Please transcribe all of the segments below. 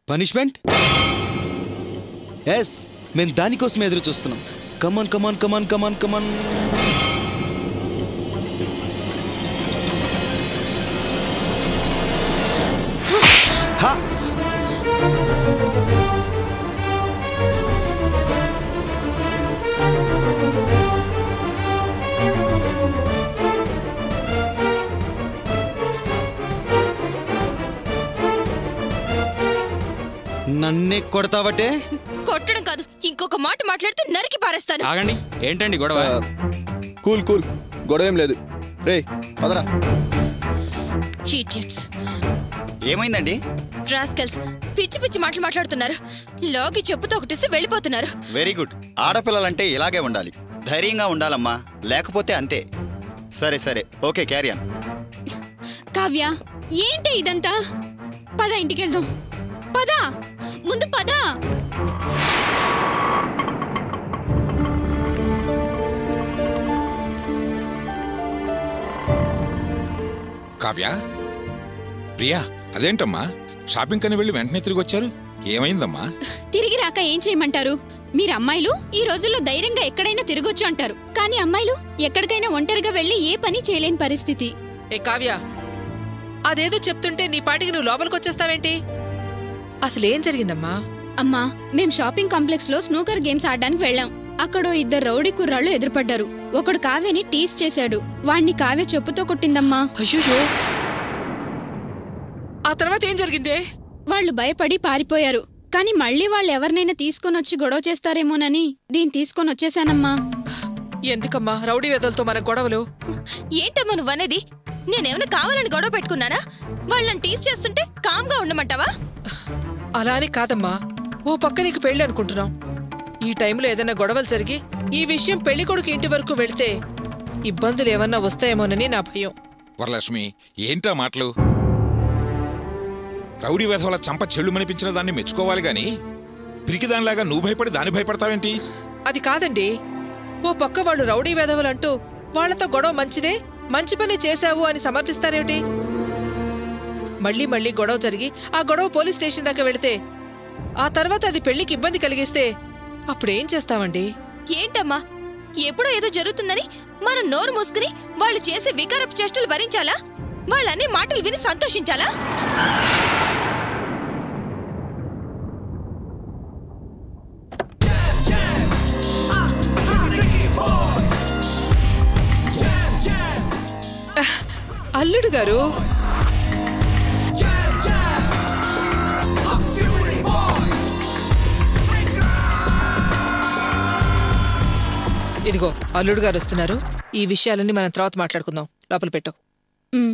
Punishment yes మేము దానికోసం ఎదురు చూస్తున్నాం కమాన్ కమాన్ కమాన్ కమాన్ కమాన్ హా నన్నే కొడతావటే కొట్టడం కాదు ఇంకొక మాట మాట్లాడితే నరికి పారేస్తాను ఆగండి ఏంటండి గొడవ కూల్ కూల్ గొడవ ఏం లేదు రే పదరా Idiots. ఏమైందండి Rascals. పిచ్చి పిచ్చి మాటలు మాట్లాడుతున్నారు లాగి చెప్పుతో ఒకటిస్తే వెళ్ళిపోతున్నారు వెరీ గుడ్ ఆడపిల్లలంటే ఇలాగే ఉండాలి ధైర్యంగా ఉండాలమ్మా లేకపోతే అంతే సరే సరే ఓకే క్యారియన్ కావ్య ఏంటి ఇదంతా పద ఇంటికి వెళ్దాం పద ముందు పద కావ్య ప్రియా అదేంటమ్మా షాపింగ్ కని వెళ్ళి వెంటనే తిరిగి వచ్చారు ఏమైందమ్మా తిరిగి రాక ఏం చేయమంటారు మీరు అమ్మాయిలు ఈ రోజుల్లో ధైర్యంగా ఎక్కడైనా తిరగొచ్చు అంటారు కానీ అమ్మాయిలు ఎక్కడికైనా ఒంటరిగా వెళ్లి ఏ పని చేయలేని పరిస్థితి ఏ కావ్య అదేదో చెప్తుంటే నీ పాటికి నువ్వు లోపలికి వచ్చేస్తావేంటి అసలేం జరిగిందమ్మా అమ్మా మేం షాపింగ్ కాంప్లెక్స్ లో స్నూకర్ గేమ్స్ ఆడడానికి వెళ్ళాం అక్కడ ఓ ఇద్దరు రౌడీ కుర్రాళ్ళు ఎదురుపడ్డారు ఒకడు కావ్యని టీస్ చేశాడు వాణ్ణి కావ్య చెప్పుతో కొట్టిందమ్మా అయ్యో ఆ తర్వాత ఏం జరిగిందే వాళ్ళు భయపడి పారిపోయారు కానీ మళ్ళీ వాళ్ళు ఎవరినైనా తీసుకొని వచ్చి గొడవ చేస్తారేమోనని దీన్ని తీసుకొని వచ్చేసానమ్మా ఎందుకమ్మా రౌడీ వెదలతో మన గొడవలు ఏంటమ్మా నువ్వనేది నేనేమైనా కావాలని గొడవ పెట్టుకున్నానా వాళ్ళని టీస్ చేస్తుంటే కామ్గా ఉండమంటావా అలా అని కాదమ్మా ఓ పక్క నీకు పెళ్లి అనుకుంటున్నాం ఈ టైంలో ఏదైనా గొడవలు జరిగి ఈ విషయం పెళ్లి కొడుకు ఇంటి వరకు వెళితే ఇబ్బందులు ఏమన్నా వస్తాయేమోనని నా భయం వరలక్ష్మి ఏంటా మాటలు రౌడీ వేధవల చంప చెళ్ళు మనిపించిన దాన్ని మెచ్చుకోవాలి గాని పిరికిదానిలాగా నువ్వు భయపడి దాన్ని భయపడతావేంటి అది కాదండి ఓ పక్క వాళ్ళు రౌడీ వెధవలంటూ వాళ్లతో గొడవ మంచిదే మంచి పని చేశావు అని సమర్థిస్తారేమిటి మళ్ళీ మళ్ళీ గొడవ జరిగి ఆ గొడవ పోలీస్ స్టేషన్ దాకా వెళితే ఆ తర్వాత అది పెళ్లికి ఇబ్బంది కలిగిస్తే అప్పుడేం చేస్తామండి ఏంటమ్మా ఎప్పుడో ఏదో జరుగుతుందని మనం నోరు మూసుకుని వాళ్ళు చేసే వికారపు చేష్టలు భరించాలా వాళ్ళన్ని మాటలు విని సంతోషించాలా అల్లుడు గారు ఇదిగో అల్లుడు గారు వస్తున్నారు ఈ విషయాలన్నీ మనం తర్వాత మాట్లాడుకుందాం లోపల పెట్టు ఉమ్.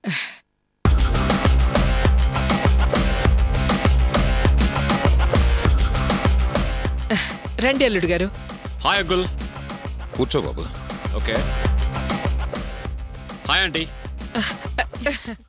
రండి అల్లుడు గారు హాయ్ అంకుల్ కూర్చో బాబు ఓకే హాయ్ ఆంటీ